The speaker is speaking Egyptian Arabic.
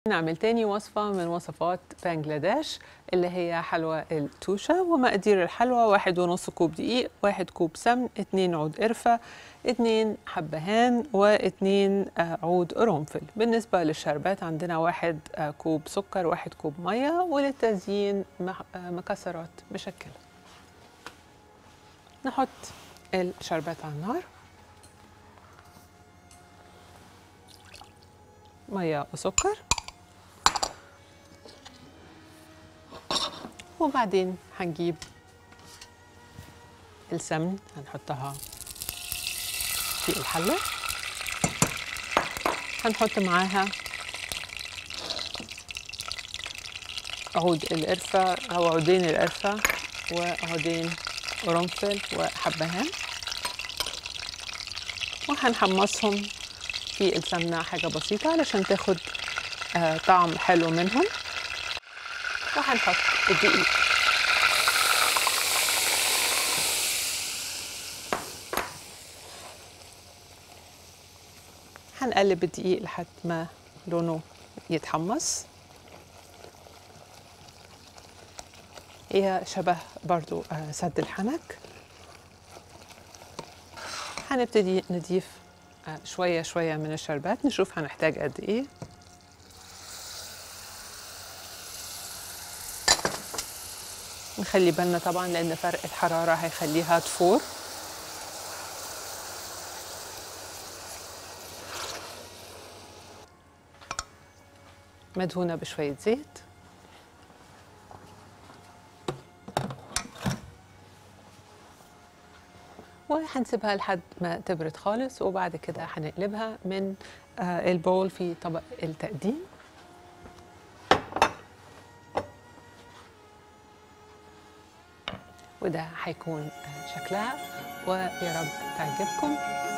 نعمل تاني وصفة من وصفات بنجلاديش اللي هي حلوى التوشة ومقادير الحلوى واحد ونص كوب دقيق واحد كوب سمن اتنين عود قرفة اتنين حبهان واتنين آه، عود قرنفل بالنسبة للشربات عندنا واحد آه، كوب سكر واحد كوب مية وللتزيين مح- آه، مكسرات مشكلة نحط الشربات على النار مية وسكر وبعدين هنجيب السمن هنحطها في الحلة هنحط معاها عود القرفة أو عودين القرفة وعودين قرنفل وحبهان وهنحمصهم في السمنة حاجة بسيطة علشان تاخد آه، طعم حلو منهم وهنحط الدقيق هنقلب الدقيق لحد ما لونه يتحمص هي شبه برضو آه، سد الحنك هنبتدي نضيف آه، شوية شوية من الشربات نشوف هنحتاج قد ايه نخلي بالنا طبعا لان فرق الحراره هيخليها تفور مدهونه بشويه زيت وهنسيبها لحد ما تبرد خالص وبعد كده هنقلبها من آه، البول في طبق التقديم وده هيكون آه، شكلها ويا رب تعجبكم